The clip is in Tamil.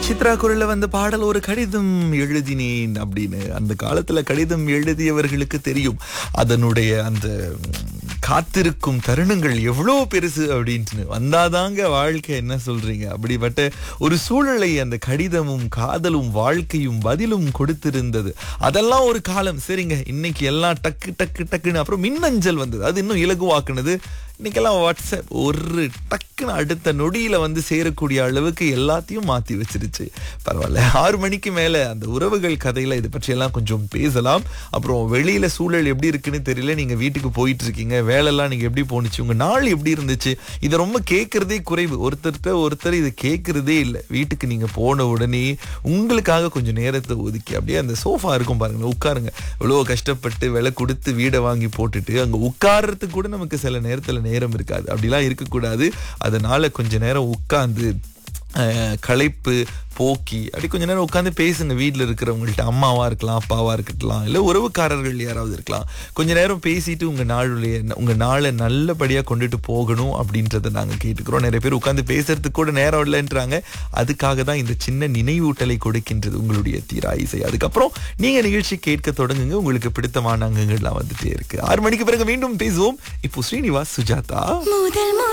சித்ரா குரல்ல வந்த பாடல் ஒரு கடிதம் எழுதினேன் அப்படின்னு அந்த காலத்துல கடிதம் எழுதியவர்களுக்கு தெரியும் அதனுடைய அந்த ம், காத்திருக்கும் தருணங்கள் எவ்வளோ பெருசு அப்படின்ட்டு வந்தாதாங்க வாழ்க்கை என்ன சொல்றீங்க அப்படிப்பட்ட ஒரு சூழலை அந்த கடிதமும் காதலும் வாழ்க்கையும் பதிலும் கொடுத்திருந்தது அதெல்லாம் ஒரு காலம் சரிங்க இன்னைக்கு எல்லாம் டக்கு டக்கு டக்குன்னு அப்புறம் மின்னஞ்சல் வந்தது அது இன்னும் இலகுவாக்குனது இன்னைக்கெல்லாம் வாட்ஸ்அப் ஒரு டக்குன்னு அடுத்த நொடியில வந்து சேரக்கூடிய அளவுக்கு எல்லாத்தையும் மாத்தி வச்சிருச்சு பரவாயில்ல ஆறு மணிக்கு மேல அந்த உறவுகள் கதையில இதை பற்றி எல்லாம் கொஞ்சம் பேசலாம் அப்புறம் வெளியில சூழல் எப்படி இருக்குன்னு தெரியல நீங்க வீட்டுக்கு போயிட்டு இருக்கீங்க வேலையெல்லாம் நீங்க எப்படி போணுச்சு உங்க நாள் எப்படி இருந்துச்சு இதை ரொம்ப கேட்கறதே குறைவு ஒருத்தர்கிட்ட ஒருத்தர் இதை கேட்கறதே இல்லை வீட்டுக்கு நீங்க போன உடனே உங்களுக்காக கொஞ்சம் நேரத்தை ஒதுக்கி அப்படியே அந்த சோஃபா இருக்கும் பாருங்க உட்காருங்க இவ்வளோ கஷ்டப்பட்டு விலை கொடுத்து வீடை வாங்கி போட்டுட்டு அங்க உட்கார்றதுக்கு கூட நமக்கு சில நேரத்துல நேரம் இருக்காது அப்படிலாம் இருக்கக்கூடாது அதனால கொஞ்ச நேரம் உட்கார்ந்து அஹ், களைப்பு போக்கி அப்படி கொஞ்ச நேரம் உட்காந்து பேசுங்க வீட்டில் இருக்கிறவங்கள்ட்ட அம்மாவா இருக்கலாம் அப்பாவா இருக்கலாம் இல்லை உறவுக்காரர்கள் யாராவது இருக்கலாம் கொஞ்ச நேரம் பேசிட்டு உங்க நாளுடைய உங்க நாளை நல்லபடியா கொண்டுட்டு போகணும் அப்படின்றத நாங்க கேட்டுக்கிறோம் நிறைய பேர் உட்காந்து பேசுறதுக்கு கூட நேரம் இல்லைன்றாங்க அதுக்காக தான் இந்த சின்ன நினைவூட்டலை கொடுக்கின்றது உங்களுடைய தீரா இசை அதுக்கப்புறம் நீங்க நிகழ்ச்சி கேட்க தொடங்குங்க உங்களுக்கு பிடித்தமான அங்கங்கள்லாம் வந்துட்டே இருக்கு ஆறு மணிக்கு பிறகு மீண்டும் பேசுவோம் இப்போ ஸ்ரீனிவாஸ் சுஜாதா முதல்